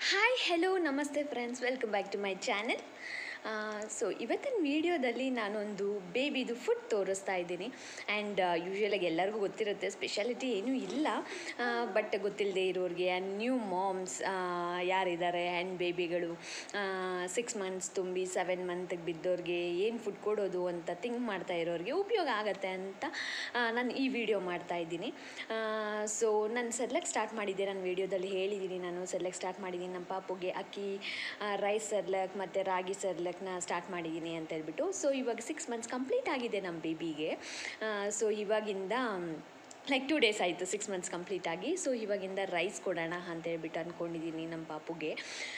hi hello ನಮಸ್ತೆ friends welcome back to my channel so ಇವತ್ತಿನ ವಿಡಿಯೋದಲ್ಲಿ ನಾನೊಂದು ಬೇಬಿದು ಫುಡ್ ತೋರಿಸ್ತಾ ಇದ್ದೀನಿ ಆ್ಯಂಡ್ ಯೂಶ್ವಲಾಗಿ ಎಲ್ಲರಿಗೂ ಗೊತ್ತಿರುತ್ತೆ ಸ್ಪೆಷಾಲಿಟಿ ಏನೂ ಇಲ್ಲ ಬಟ್ ಗೊತ್ತಿಲ್ಲದೆ ಇರೋರಿಗೆ ಆ್ಯಂಡ್ ನ್ಯೂ ಮಾಮ್ಸ್ ಯಾರಿದ್ದಾರೆ ಆ್ಯಂಡ್ ಬೇಬಿಗಳು ಸಿಕ್ಸ್ ಮಂತ್ಸ್ ತುಂಬಿ ಸೆವೆನ್ ಮಂತ್ಗೆ ಬಿದ್ದೋರಿಗೆ ಏನು ಫುಡ್ ಕೊಡೋದು ಅಂತ ಥಿಂಕ್ ಮಾಡ್ತಾ ಇರೋರಿಗೆ ಉಪಯೋಗ ಆಗುತ್ತೆ ಅಂತ ನಾನು ಈ ವಿಡಿಯೋ ಮಾಡ್ತಾ ಇದ್ದೀನಿ ಸೊ ನಾನು ಸೆರ್ಲೆಕ್ ಸ್ಟಾರ್ಟ್ ಮಾಡಿದ್ದೆ ನಾನು ವಿಡಿಯೋದಲ್ಲಿ ಹೇಳಿದ್ದೀನಿ ನಾನು ಸೆರ್ಲೆಕ್ ಸ್ಟಾರ್ಟ್ ಮಾಡಿದ್ದೀನಿ ನಮ್ಮ ಪಾಪುಗೆ ಅಕ್ಕಿ ರೈಸ್ ಸೆರ್ಲೆಕ್ ಮತ್ತು ರಾಗಿ ಸೆರ್ಲೆಕ್ನ ಸ್ಟಾರ್ಟ್ ಮಾಡಿದ್ದೀನಿ ಅಂತ ಹೇಳ್ಬಿಟ್ಟು ಸೊ ಇವಾಗ ಸಿಕ್ಸ್ ಮಂತ್ಸ್ ಕಂಪ್ಲೀಟ್ ಆಗಿದೆ ನಮ್ಮ ಬೇಬಿಗೆ ಸೊ ಇವಾಗಿಂದ ಲೈಕ್ ಟೂ ಡೇಸ್ ಆಯಿತು ಸಿಕ್ಸ್ ಮಂತ್ಸ್ ಕಂಪ್ಲೀಟ್ ಆಗಿ ಸೊ ಇವಾಗಿಂದ ರೈಸ್ ಕೊಡೋಣ ಅಂತ ಹೇಳ್ಬಿಟ್ಟು ಅಂದ್ಕೊಂಡಿದ್ದೀನಿ ನಮ್ಮ ಪಾಪುಗೆ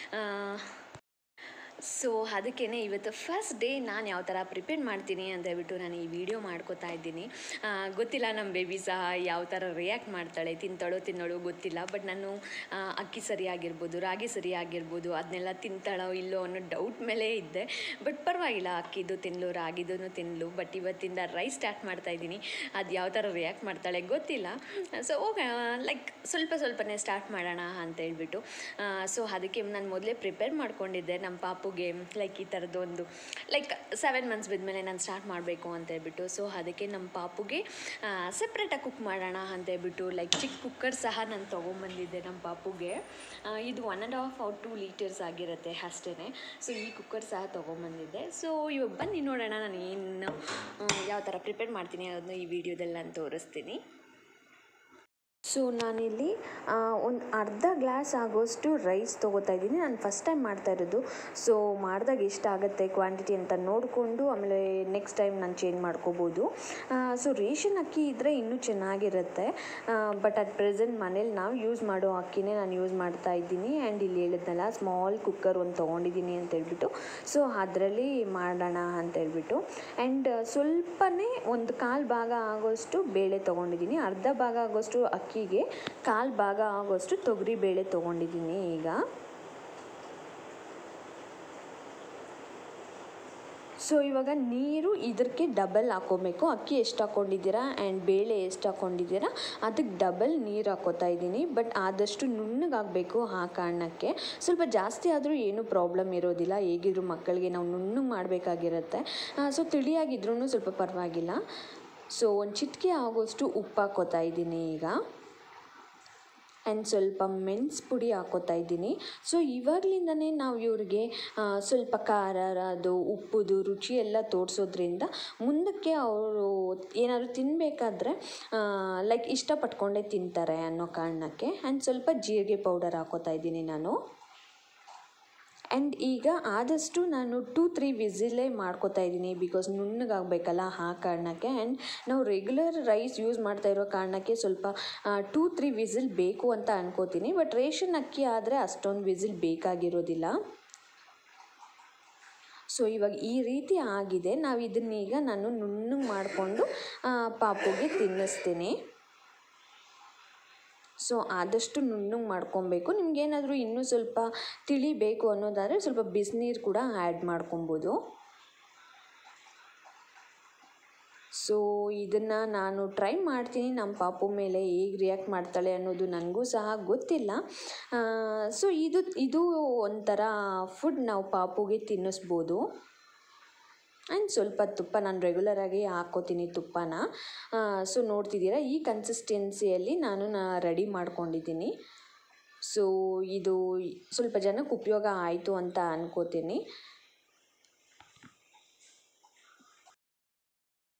ಸೊ ಅದಕ್ಕೇ ಇವತ್ತು ಫಸ್ಟ್ ಡೇ ನಾನು ಯಾವ ಥರ ಪ್ರಿಪೇರ್ ಮಾಡ್ತೀನಿ ಅಂತ ಹೇಳ್ಬಿಟ್ಟು ನಾನು ಈ ವಿಡಿಯೋ ಮಾಡ್ಕೋತಾ ಇದ್ದೀನಿ ಆ, ಗೊತ್ತಿಲ್ಲ ನಮ್ಮ ಬೇಬಿ ಸಹ ಯಾವ ಥರ ರಿಯಾಕ್ಟ್ ಮಾಡ್ತಾಳೆ ತಿಂತಾಳೋ ತಿನ್ನೋಳೋ ಗೊತ್ತಿಲ್ಲ ಬಟ್ ನಾನು ಆ, ಅಕ್ಕಿ ಸರಿ ಆಗಿರ್ಬೋದು ರಾಗಿ ಸರಿ ಆಗಿರ್ಬೋದು ಅದನ್ನೆಲ್ಲ ತಿಂತಾಳೋ ಇಲ್ಲೋ ಅನ್ನೋ ಡೌಟ್ ಮೇಲೆ ಇದ್ದೆ ಬಟ್ ಪರವಾಗಿಲ್ಲ ಅಕ್ಕಿದು ತಿನ್ಲು ರಾಗಿದು ತಿನ್ಲು ಬಟ್ ಇವತ್ತಿಂದ ರೈಸ್ ಸ್ಟಾರ್ಟ್ ಮಾಡ್ತಾ ಇದ್ದೀನಿ ಅದು ಯಾವ ಥರ ರಿಯಾಕ್ಟ್ ಮಾಡ್ತಾಳೆ ಗೊತ್ತಿಲ್ಲ ಸೊ ಹೋಗ ಲೈಕ್ ಸ್ವಲ್ಪ ಸ್ವಲ್ಪನೇ ಸ್ಟಾರ್ಟ್ ಮಾಡೋಣ ಅಂತ ಹೇಳ್ಬಿಟ್ಟು ಸೊ ಅದಕ್ಕೆ ನಾನು ಮೊದಲೇ ಪ್ರಿಪೇರ್ ಮಾಡ್ಕೊಂಡಿದ್ದೆ ನಮ್ಮ ಪಾಪುಗೆ ಲೈಕ್ ಈ ಥರದ್ದು ಒಂದು ಲೈಕ್ ಸೆವೆನ್ ಮಂತ್ಸ್ ಬಿದ್ಮೇಲೆ ನಾನು ಸ್ಟಾರ್ಟ್ ಮಾಡಬೇಕು ಅಂತ ಹೇಳ್ಬಿಟ್ಟು ಸೊ ಅದಕ್ಕೆ ನಮ್ಮ ಪಾಪುಗೆ ಸಪ್ರೇಟಾಗಿ ಕುಕ್ ಮಾಡೋಣ ಅಂತ ಹೇಳ್ಬಿಟ್ಟು ಲೈಕ್ ಚಿಕ್ಕ ಕುಕ್ಕರ್ ಸಹ ನಾನು ತೊಗೊಂಬಂದಿದ್ದೆ ನಮ್ಮ ಪಾಪುಗೆ ಆ, ಇದು one and half out two litres ಆಗಿರುತ್ತೆ ಅಷ್ಟೇ ಸೊ ಈ ಕುಕ್ಕರ್ ಸಹ ತೊಗೊಂಬಂದಿದ್ದೆ ಸೊ ಇವಾಗ ಬನ್ನಿ ನೋಡೋಣ ನಾನು ಏನು ಯಾವ ಥರ ಪ್ರಿಪೇರ್ ಮಾಡ್ತೀನಿ ಅದನ್ನು ಈ ವಿಡಿಯೋದಲ್ಲಿ ನಾನು ತೋರಿಸ್ತೀನಿ ಸೊ ನಾನಿಲ್ಲಿ ಒಂದು ಅರ್ಧ ಗ್ಲಾಸ್ ಆಗೋಷ್ಟು ರೈಸ್ ತೊಗೋತಾ ಇದ್ದೀನಿ ನಾನು ಫಸ್ಟ್ ಟೈಮ್ ಮಾಡ್ತಾ ಇರೋದು ಸೊ ಮಾಡಿದಾಗ ಎಷ್ಟಾಗುತ್ತೆ ಕ್ವಾಂಟಿಟಿ ಅಂತ ನೋಡಿಕೊಂಡು ಆಮೇಲೆ ನೆಕ್ಸ್ಟ್ ಟೈಮ್ ನಾನು ಚೇಂಜ್ ಮಾಡ್ಕೋಬೋದು ಸೊ ರೇಷನ್ ಅಕ್ಕಿ ಇದ್ದರೆ ಇನ್ನೂ ಚೆನ್ನಾಗಿರುತ್ತೆ ಬಟ್ ಅಟ್ ಪ್ರೆಸೆಂಟ್ ಮನೇಲಿ ನಾವು ಯೂಸ್ ಮಾಡೋ ಅಕ್ಕಿನೇ ನಾನು ಯೂಸ್ ಮಾಡ್ತಾ ಇದ್ದೀನಿ ಆ್ಯಂಡ್ ಇಲ್ಲಿ ಹೇಳಿದ್ನಲ್ಲ ಸ್ಮಾಲ್ ಕುಕ್ಕರ್ ಒಂದು ತೊಗೊಂಡಿದ್ದೀನಿ ಅಂತ ಹೇಳ್ಬಿಟ್ಟು ಸೊ ಅದರಲ್ಲಿ ಮಾಡೋಣ ಅಂತ ಹೇಳ್ಬಿಟ್ಟು ಆ್ಯಂಡ್ ಸ್ವಲ್ಪನೇ ಒಂದು ಕಾಲು ಭಾಗ ಆಗೋಷ್ಟು ಬೇಳೆ ತೊಗೊಂಡಿದ್ದೀನಿ ಅರ್ಧ ಭಾಗ ಆಗೋಷ್ಟು ಅಕ್ಕಿಗೆ ಕಾಲು ಭಾಗ ಆಗೋಷ್ಟು ತೊಗರಿ ಬೇಳೆ ತೊಗೊಂಡಿದ್ದೀನಿ ಈಗ ಸೊ ಇವಾಗ ನೀರು ಇದಕ್ಕೆ ಡಬಲ್ ಹಾಕ್ಕೋಬೇಕು ಅಕ್ಕಿ ಎಷ್ಟು ಹಾಕ್ಕೊಂಡಿದ್ದೀರಾ ಆ್ಯಂಡ್ ಬೇಳೆ ಎಷ್ಟು ಹಾಕ್ಕೊಂಡಿದ್ದೀರಾ ಅದಕ್ಕೆ ಡಬಲ್ ನೀರು ಹಾಕ್ಕೋತಾ ಇದ್ದೀನಿ ಬಟ್ ಆದಷ್ಟು ನುಣ್ಣಗಾಗಬೇಕು ಆ ಕಾರಣಕ್ಕೆ ಸ್ವಲ್ಪ ಜಾಸ್ತಿ ಆದರೂ ಏನೂ ಪ್ರಾಬ್ಲಮ್ ಇರೋದಿಲ್ಲ ಹೇಗಿದ್ರು ಮಕ್ಕಳಿಗೆ ನಾವು ನುಣ್ಣಗೆ ಮಾಡಬೇಕಾಗಿರುತ್ತೆ ಸೊ ತಿಳಿಯಾಗಿದ್ರೂ ಸ್ವಲ್ಪ ಪರವಾಗಿಲ್ಲ ಸೊ ಒಂದು ಚಿಟಿಕೆ ಆಗೋಷ್ಟು ಉಪ್ಪು ಹಾಕ್ಕೋತಾ ಇದ್ದೀನಿ ಈಗ ಆ್ಯಂಡ್ ಸ್ವಲ್ಪ ಮೆಣಸು ಪುಡಿ ಹಾಕ್ಕೋತಾ ಇದ್ದೀನಿ ಸೊ ಇವಾಗಲಿಂದನೇ ನಾವು ಇವ್ರಿಗೆ ಆ, ಸ್ವಲ್ಪ ಖಾರ ಅದು ಉಪ್ಪುದು ರುಚಿ ಎಲ್ಲ ತೋರಿಸೋದ್ರಿಂದ ಮುಂದಕ್ಕೆ ಅವರು ಏನಾದರೂ ತಿನ್ನಬೇಕಾದ್ರೆ ಲೈಕ್ ಇಷ್ಟಪಟ್ಕೊಂಡೇ ತಿಂತಾರೆ ಅನ್ನೋ ಕಾರಣಕ್ಕೆ ಆ್ಯಂಡ್ ಸ್ವಲ್ಪ ಜೀರಿಗೆ ಪೌಡರ್ ಹಾಕ್ಕೋತಾ ಇದ್ದೀನಿ ನಾನು ಆ್ಯಂಡ್ ಈಗ ಆದಷ್ಟು ನಾನು ಟೂ ತ್ರೀ ವಿಸಿಲೇ ಮಾಡ್ಕೋತಾ ಇದ್ದೀನಿ ಬಿಕಾಸ್ ನುಣ್ಣಗಾಗಬೇಕಲ್ಲ ಆ ಕಾರಣಕ್ಕೆ ಆ್ಯಂಡ್ ನಾವು ರೆಗ್ಯುಲರ್ ರೈಸ್ ಯೂಸ್ ಮಾಡ್ತಾ ಇರೋ ಕಾರಣಕ್ಕೆ ಸ್ವಲ್ಪ ಟೂ ತ್ರೀ ವಿಸಿಲ್ ಬೇಕು ಅಂತ ಅನ್ಕೋತೀನಿ ಬಟ್ ರೇಷನ್ ಅಕ್ಕಿ ಆದರೆ ಅಷ್ಟೊಂದು ವಿಸಿಲ್ ಬೇಕಾಗಿರೋದಿಲ್ಲ ಸೊ ಇವಾಗ ಈ ರೀತಿ ಆಗಿದೆ ನಾವು ಇದನ್ನೀಗ ನಾನು ನುಣ್ಣಗೆ ಮಾಡಿಕೊಂಡು ಪಾಪುಗೆ ತಿನ್ನಿಸ್ತೀನಿ ಸೊ ಆದಷ್ಟು ನುಣ್ಣಗೆ ಮಾಡ್ಕೊಬೇಕು ನಿಮ್ಗೇನಾದರೂ ಇನ್ನೂ ಸ್ವಲ್ಪ ತಿಳಿಬೇಕು ಅನ್ನೋದಾದರೆ ಸ್ವಲ್ಪ ಬಿಸಿನೀರು ಕೂಡ ಆ್ಯಡ್ ಮಾಡ್ಕೊಬೋದು ಸೊ ಇದನ್ನು ನಾನು ಟ್ರೈ ಮಾಡ್ತೀನಿ ನಮ್ಮ ಪಾಪು ಮೇಲೆ ಹೇಗೆ ರಿಯಾಕ್ಟ್ ಮಾಡ್ತಾಳೆ ಅನ್ನೋದು ನನಗೂ ಸಹ ಗೊತ್ತಿಲ್ಲ ಸೊ ಇದು ಇದು ಒಂಥರ ಫುಡ್ ನಾವು ಪಾಪುಗೆ ತಿನ್ನಿಸ್ಬೋದು ಆ್ಯಂಡ್ ಸ್ವಲ್ಪ ತುಪ್ಪ ನಾನು ರೆಗ್ಯುಲರಾಗಿ ಹಾಕ್ಕೋತೀನಿ ತುಪ್ಪನ ಸೊ ನೋಡ್ತಿದ್ದೀರಾ ಈ ಕನ್ಸಿಸ್ಟೆನ್ಸಿಯಲ್ಲಿ ನಾನು ನಾ ರೆಡಿ ಮಾಡ್ಕೊಂಡಿದ್ದೀನಿ ಸೊ ಇದು ಸ್ವಲ್ಪ ಜನಕ್ಕೆ ಉಪಯೋಗ ಆಯಿತು ಅಂತ ಅನ್ಕೋತೀನಿ